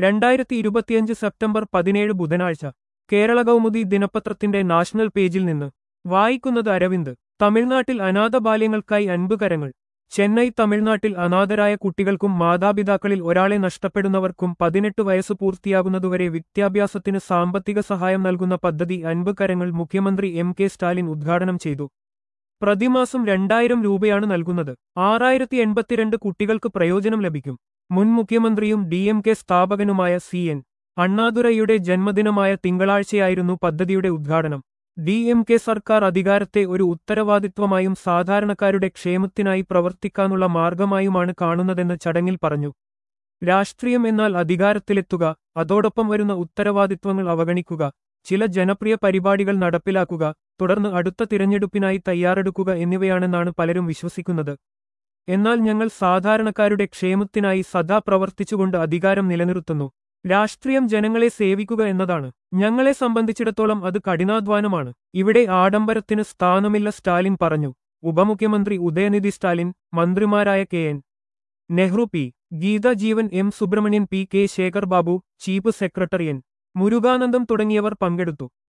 രണ്ടായിരത്തി ഇരുപത്തിയഞ്ച് സെപ്റ്റംബർ പതിനേഴ് ബുധനാഴ്ച കേരള കൗമുദി ദിനപത്രത്തിന്റെ നാഷണൽ പേജിൽ നിന്ന് വായിക്കുന്നത് അരവിന്ദ് തമിഴ്നാട്ടിൽ അനാഥ ബാല്യങ്ങൾക്കായി അൻപ് കരങ്ങൾ ചെന്നൈ തമിഴ്നാട്ടിൽ അനാഥരായ കുട്ടികൾക്കും മാതാപിതാക്കളിൽ ഒരാളെ നഷ്ടപ്പെടുന്നവർക്കും പതിനെട്ട് വയസ്സ് പൂർത്തിയാകുന്നതുവരെ വിദ്യാഭ്യാസത്തിന് സാമ്പത്തിക സഹായം നൽകുന്ന പദ്ധതി അൻപ് കരങ്ങൾ മുഖ്യമന്ത്രി എം കെ സ്റ്റാലിൻ ഉദ്ഘാടനം ചെയ്തു പ്രതിമാസം രണ്ടായിരം രൂപയാണ് നൽകുന്നത് ആറായിരത്തി എൺപത്തിരണ്ട് കുട്ടികൾക്ക് പ്രയോജനം ലഭിക്കും മുൻ മുഖ്യമന്ത്രിയും ഡി എം കെ സ്ഥാപകനുമായ സി എൻ അണ്ണാദുരൈയുടെ ജന്മദിനമായ തിങ്കളാഴ്ചയായിരുന്നു പദ്ധതിയുടെ ഉദ്ഘാടനം ഡി എം കെ സർക്കാർ അധികാരത്തെ ഒരു ഉത്തരവാദിത്വമായും സാധാരണക്കാരുടെ ക്ഷേമത്തിനായി പ്രവർത്തിക്കാനുള്ള മാർഗമായുമാണ് കാണുന്നതെന്ന് ചടങ്ങിൽ പറഞ്ഞു രാഷ്ട്രീയം എന്നാൽ അധികാരത്തിലെത്തുക അതോടൊപ്പം വരുന്ന ഉത്തരവാദിത്വങ്ങൾ അവഗണിക്കുക ചില ജനപ്രിയ പരിപാടികൾ നടപ്പിലാക്കുക തുടർന്ന് അടുത്ത തിരഞ്ഞെടുപ്പിനായി തയ്യാറെടുക്കുക എന്നിവയാണെന്നാണ് പലരും വിശ്വസിക്കുന്നത് എന്നാൽ ഞങ്ങൾ സാധാരണക്കാരുടെ ക്ഷേമത്തിനായി സദാ പ്രവർത്തിച്ചുകൊണ്ട് അധികാരം നിലനിർത്തുന്നു രാഷ്ട്രീയം ജനങ്ങളെ സേവിക്കുക എന്നതാണ് ഞങ്ങളെ സംബന്ധിച്ചിടത്തോളം അത് കഠിനാധ്വാനമാണ് ഇവിടെ ആഡംബരത്തിന് സ്ഥാനമില്ല സ്റ്റാലിൻ പറഞ്ഞു ഉപമുഖ്യമന്ത്രി ഉദയനിധി സ്റ്റാലിൻ മന്ത്രിമാരായ K N Nehru P Geetha Jeevan M Subramanian P K Sekar Babu chief secretary N Muruganandam തുടങ്ങിയവർ പങ്കെടുത്തു